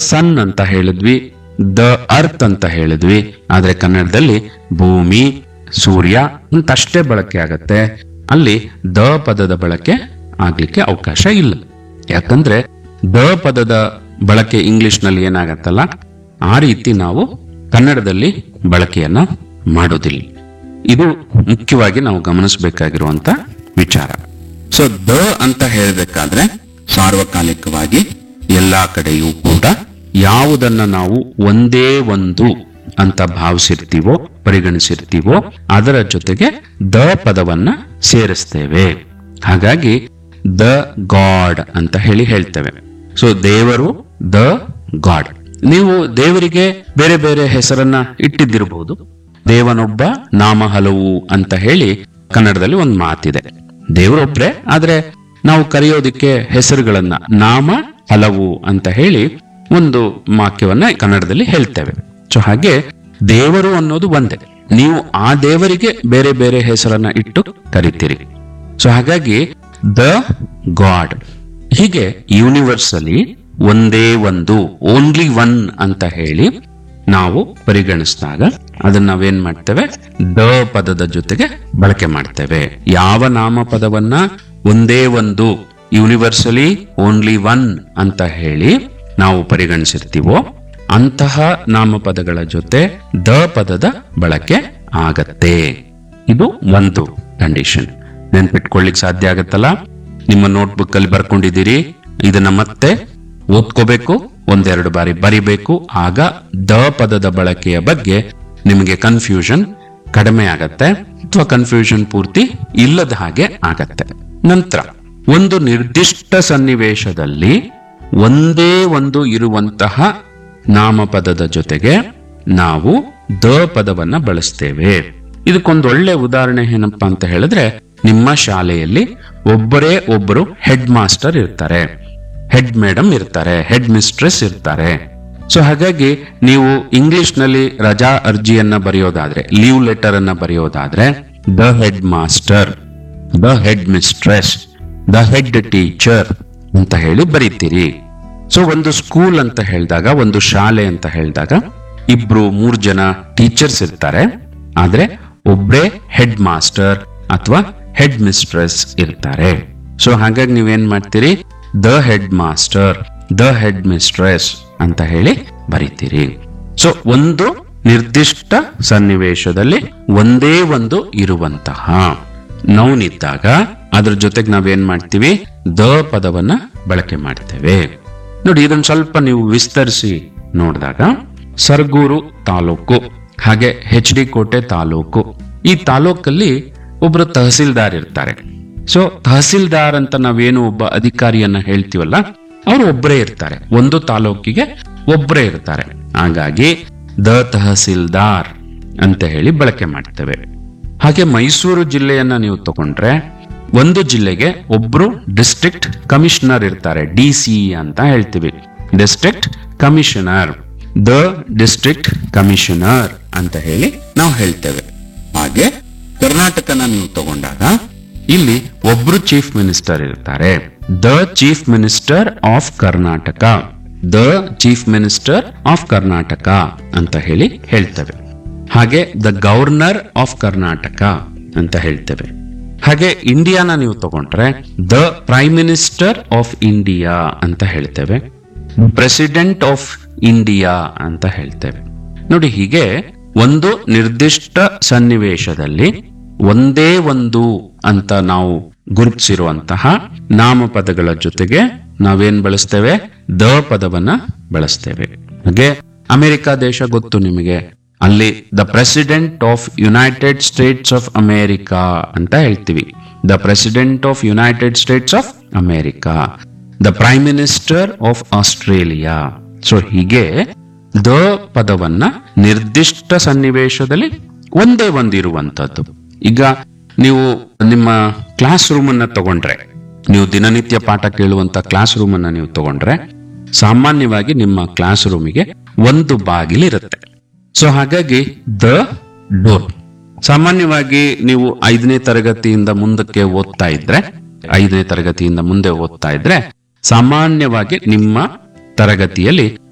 ಸನ್ ಅಂತ ಹೇಳಿದ್ವಿ the earth ಅಂತ ಹೇಳಿದ್ವಿ ಆದ್ರೆ ಕನ್ನಡದಲ್ಲಿ ಭೂಮಿ ಸೂರ್ಯ ಅಂತ ಅಷ್ಟೇ ಬಳಕೆ ಆಗತ್ತೆ ಅಲ್ಲಿ ದ ಪದದ ಬಳಕೆ ಆಗ್ಲಿಕ್ಕೆ ಅವಕಾಶ ಇಲ್ಲ ಯಾಕಂದ್ರೆ ದ ಪದದ ಬಳಕೆ ಇಂಗ್ಲಿಷ್ ನಲ್ಲಿ ಏನಾಗತ್ತಲ್ಲ ಆ ರೀತಿ ನಾವು ಕನ್ನಡದಲ್ಲಿ ಬಳಕೆಯನ್ನ ಮಾಡೋದಿಲ್ಲ ಇದು ಮುಖ್ಯವಾಗಿ ನಾವು ಗಮನಿಸಬೇಕಾಗಿರುವಂತ ವಿಚಾರ ಸೊ ದ ಅಂತ ಹೇಳಬೇಕಾದ್ರೆ ಸಾರ್ವಕಾಲಿಕವಾಗಿ ಎಲ್ಲಾ ಕಡೆಯೂ ಕೂಡ ಯಾವುದನ್ನ ನಾವು ಒಂದೇ ಒಂದು ಅಂತ ಭಾವಿಸಿರ್ತೀವೋ ಪರಿಗಣಿಸಿರ್ತೀವೋ ಅದರ ಜೊತೆಗೆ ದ ಪದವನ್ನ ಸೇರಿಸ್ತೇವೆ ಹಾಗಾಗಿ ದ ಗಾಡ್ ಅಂತ ಹೇಳಿ ಹೇಳ್ತೇವೆ ಸೊ ದೇವರು ದ ಗಾಡ್ ನೀವು ದೇವರಿಗೆ ಬೇರೆ ಬೇರೆ ಹೆಸರನ್ನ ಇಟ್ಟಿದ್ದಿರಬಹುದು ದೇವನೊಬ್ಬ ನಾಮ ಹಲವು ಅಂತ ಹೇಳಿ ಕನ್ನಡದಲ್ಲಿ ಒಂದು ಮಾತಿದೆ ದೇವರೊಬ್ರೆ ಆದ್ರೆ ನಾವು ಕರೆಯೋದಿಕ್ಕೆ ಹೆಸರುಗಳನ್ನ ನಾಮ ಹಲವು ಅಂತ ಹೇಳಿ ಒಂದು ವಾಕ್ಯವನ್ನ ಕನ್ನಡದಲ್ಲಿ ಹೇಳ್ತೇವೆ ಸೊ ಹಾಗೆ ದೇವರು ಅನ್ನೋದು ಒಂದೇ ನೀವು ಆ ದೇವರಿಗೆ ಬೇರೆ ಬೇರೆ ಹೆಸರನ್ನ ಇಟ್ಟು ಕರಿತೀರಿ ಸೊ ಹಾಗಾಗಿ ದ ಗಾಡ್ ಹೀಗೆ ಯೂನಿವರ್ಸಲಿ ಒಂದೇ ಒಂದು ಓನ್ಲಿ ಒನ್ ಅಂತ ಹೇಳಿ ನಾವು ಪರಿಗಣಿಸಿದಾಗ ಅದನ್ನ ನಾವೇನ್ ಮಾಡ್ತೇವೆ ದ ಪದದ ಜೊತೆಗೆ ಬಳಕೆ ಮಾಡ್ತೇವೆ ಯಾವ ನಾಮಪದವನ್ನ ಒಂದೇ ಒಂದು ಯೂನಿವರ್ಸಲಿ ಓನ್ಲಿ ಒನ್ ಅಂತ ಹೇಳಿ ನಾವು ಪರಿಗಣಿಸಿರ್ತೀವೋ ಅಂತಹ ನಾಮಪದಗಳ ಜೊತೆ ದ ಪದದ ಬಳಕೆ ಆಗತ್ತೆ ಇದು ಒಂದು ಕಂಡೀಷನ್ ನೆನ್ಪಿಟ್ಕೊಳ್ಳಿಕ್ ಸಾಧ್ಯ ಆಗತ್ತಲ್ಲ ನಿಮ್ಮ ನೋಟ್ಬುಕ್ ಅಲ್ಲಿ ಬರ್ಕೊಂಡಿದ್ದೀರಿ ಇದನ್ನ ಮತ್ತೆ ಓದ್ಕೋಬೇಕು ಒಂದೆರಡು ಬಾರಿ ಬರಿಬೇಕು ಆಗ ದ ಪದದ ಬಳಕೆಯ ಬಗ್ಗೆ ನಿಮಗೆ ಕನ್ಫ್ಯೂಷನ್ ಕಡಿಮೆ ಆಗತ್ತೆ ಅಥವಾ ಕನ್ಫ್ಯೂಷನ್ ಪೂರ್ತಿ ಇಲ್ಲದ ಹಾಗೆ ಆಗತ್ತೆ ನಂತರ ಒಂದು ನಿರ್ದಿಷ್ಟ ಸನ್ನಿವೇಶದಲ್ಲಿ ಒಂದೇ ಒಂದು ಇರುವಂತಹ ನಾಮಪದದ ಜೊತೆಗೆ ನಾವು ದ ಪದವನ್ನ ಬಳಸ್ತೇವೆ ಇದಕ್ಕೊಂದು ಒಳ್ಳೆ ಉದಾಹರಣೆ ಏನಪ್ಪಾ ಅಂತ ಹೇಳಿದ್ರೆ ನಿಮ್ಮ ಶಾಲೆಯಲ್ಲಿ ಒಬ್ಬರೇ ಒಬ್ಬರು ಹೆಡ್ ಮಾಸ್ಟರ್ ಇರ್ತಾರೆ ಹೆಡ್ ಮೇಡಮ್ ಇರ್ತಾರೆ ಹೆಡ್ ಮಿಸ್ಟ್ರೆಸ್ ಇರ್ತಾರೆ ಸೊ ಹಾಗಾಗಿ ನೀವು ಇಂಗ್ಲಿಷ್ ನಲ್ಲಿ ರಜಾ ಅರ್ಜಿಯನ್ನ ಬರೆಯೋದಾದ್ರೆ ಲೀವ್ ಲೆಟರ್ ಅನ್ನ ಬರೆಯೋದಾದ್ರೆ the head master the head mistress the head teacher ಅಂತ ಹೇಳಿ ಬರೀತೀರಿ ಸೊ ಒಂದು ಸ್ಕೂಲ್ ಅಂತ ಹೇಳಿದಾಗ ಒಂದು ಶಾಲೆ ಅಂತ ಹೇಳಿದಾಗ ಇಬ್ರು ಮೂರ್ ಜನ ಟೀಚರ್ಸ್ ಇರ್ತಾರೆ ಆದ್ರೆ ಒಬ್ರೇ ಹೆಡ್ ಮಾಸ್ಟರ್ ಅಥವಾ ಹೆಡ್ ಮಿಸ್ಟ್ರೆಸ್ ಇರ್ತಾರೆ ಸೊ ಹಾಗಾಗಿ ನೀವೇನ್ ಮಾಡ್ತೀರಿ the head master the head mistress ಅಂತ ಹೇಳಿ ಬರೀತೀರಿ ಸೊ ಒಂದು ನಿರ್ದಿಷ್ಟ ಸನ್ನಿವೇಶದಲ್ಲಿ ಒಂದೇ ಒಂದು ಇರುವಂತಹ ನೌನ್ ಇದ್ದಾಗ ಅದ್ರ ಜೊತೆಗೆ ನಾವೇನ್ ಮಾಡ್ತೀವಿ ದ ಪದವನ್ನ ಬಳಕೆ ಮಾಡ್ತೇವೆ ನೋಡಿ ಇದನ್ನ ಸ್ವಲ್ಪ ನೀವು ವಿಸ್ತರಿಸಿ ನೋಡಿದಾಗ ಸರ್ಗೂರು ತಾಲೂಕು ಹಾಗೆ ಎಚ್ ಡಿ ಕೋಟೆ ತಾಲೂಕು ಈ ತಾಲೂಕಲ್ಲಿ ಒಬ್ರು ತಹಸೀಲ್ದಾರ್ ಇರ್ತಾರೆ ಸೊ ತಹಸೀಲ್ದಾರ್ ಅಂತ ನಾವೇನು ಒಬ್ಬ ಅಧಿಕಾರಿಯನ್ನ ಹೇಳ್ತೀವಲ್ಲ ಅವರು ಒಬ್ಬರೇ ಇರ್ತಾರೆ ಒಂದು ತಾಲೂಕಿಗೆ ಒಬ್ಬರೇ ಇರ್ತಾರೆ ಹಾಗಾಗಿ ದ ತಹಸೀಲ್ದಾರ್ ಅಂತ ಹೇಳಿ ಬಳಕೆ ಮಾಡ್ತೇವೆ ಹಾಗೆ ಮೈಸೂರು ಜಿಲ್ಲೆಯನ್ನ ನೀವು ತಗೊಂಡ್ರೆ ಒಂದು ಜಿಲ್ಲೆಗೆ ಒಬ್ರು ಡಿಸ್ಟ್ರಿಕ್ಟ್ ಕಮಿಷನರ್ ಇರ್ತಾರೆ ಡಿ ಸಿ ಅಂತ ಹೇಳ್ತೀವಿ district commissioner the district commissioner ಅಂತ ಹೇಳಿ ನಾವು ಹೇಳ್ತೇವೆ ಹಾಗೆ ಕರ್ನಾಟಕನ ನೀವು ತಗೊಂಡಾಗ ಇಲ್ಲಿ ಒಬ್ರು ಚೀಫ್ ಮಿನಿಸ್ಟರ್ ಇರ್ತಾರೆ the chief minister of Karnataka the chief minister of Karnataka ಅಂತ ಹೇಳಿ ಹೇಳ್ತೇವೆ ಹಾಗೆ ದ ಗವರ್ನರ್ ಆಫ್ ಕರ್ನಾಟಕ ಅಂತ ಹೇಳ್ತೇವೆ ಹಾಗೆ ಇಂಡಿಯಾನ ನೀವು ತಗೊಂಡ್ರೆ the prime minister of India ಅಂತ ಹೇಳ್ತೇವೆ ಪ್ರೆಸಿಡೆಂಟ್ ಆಫ್ ಇಂಡಿಯಾ ಅಂತ ಹೇಳ್ತೇವೆ ನೋಡಿ ಹೀಗೆ ಒಂದು ನಿರ್ದಿಷ್ಟ ಸನ್ನಿವೇಶದಲ್ಲಿ ಒಂದೇ ಒಂದು ಅಂತ ನಾವು ಗುರುತಿಸಿರುವಂತಹ ನಾಮಪದಗಳ ಜೊತೆಗೆ ನಾವೇನ್ ಬಳಸ್ತೇವೆ ದ ಪದವನ್ನ ಬಳಸ್ತೇವೆ ಹಾಗೆ ಅಮೆರಿಕ ದೇಶ ಗೊತ್ತು ನಿಮಗೆ ಅಲ್ಲಿ the president of United States of America ಅಂತ ಹೇಳ್ತೀವಿ the president of United States of America the prime minister of Australia so ಹೀಗೆ ದ ಪದವನ್ನ ನಿರ್ದಿಷ್ಟ ಸನ್ನಿವೇಶದಲ್ಲಿ ಒಂದೇ ಒಂದಿರುವಂತದ್ದು ಈಗ ನೀವು ನಿಮ್ಮ ಕ್ಲಾಸ್ ರೂಮ್ ಅನ್ನ ತಗೊಂಡ್ರೆ ನೀವು ದಿನನಿತ್ಯ ಪಾಠ ಕೇಳುವಂತ ಕ್ಲಾಸ್ ರೂಮ್ ಅನ್ನ ನೀವು ತಗೊಂಡ್ರೆ ಸಾಮಾನ್ಯವಾಗಿ ನಿಮ್ಮ ಕ್ಲಾಸ್ ರೂಮಿಗೆ ಒಂದು ಬಾಗಿಲಿರುತ್ತೆ ಸೊ ಹಾಗಾಗಿ ದ ಡೋರ್ ಸಾಮಾನ್ಯವಾಗಿ ನೀವು ಐದನೇ ತರಗತಿಯಿಂದ ಮುಂದಕ್ಕೆ ಓದ್ತಾ ಇದ್ರೆ ಐದನೇ ತರಗತಿಯಿಂದ ಮುಂದೆ ಓದ್ತಾ ಇದ್ರೆ ಸಾಮಾನ್ಯವಾಗಿ ನಿಮ್ಮ ತರಗತಿಯಲ್ಲಿ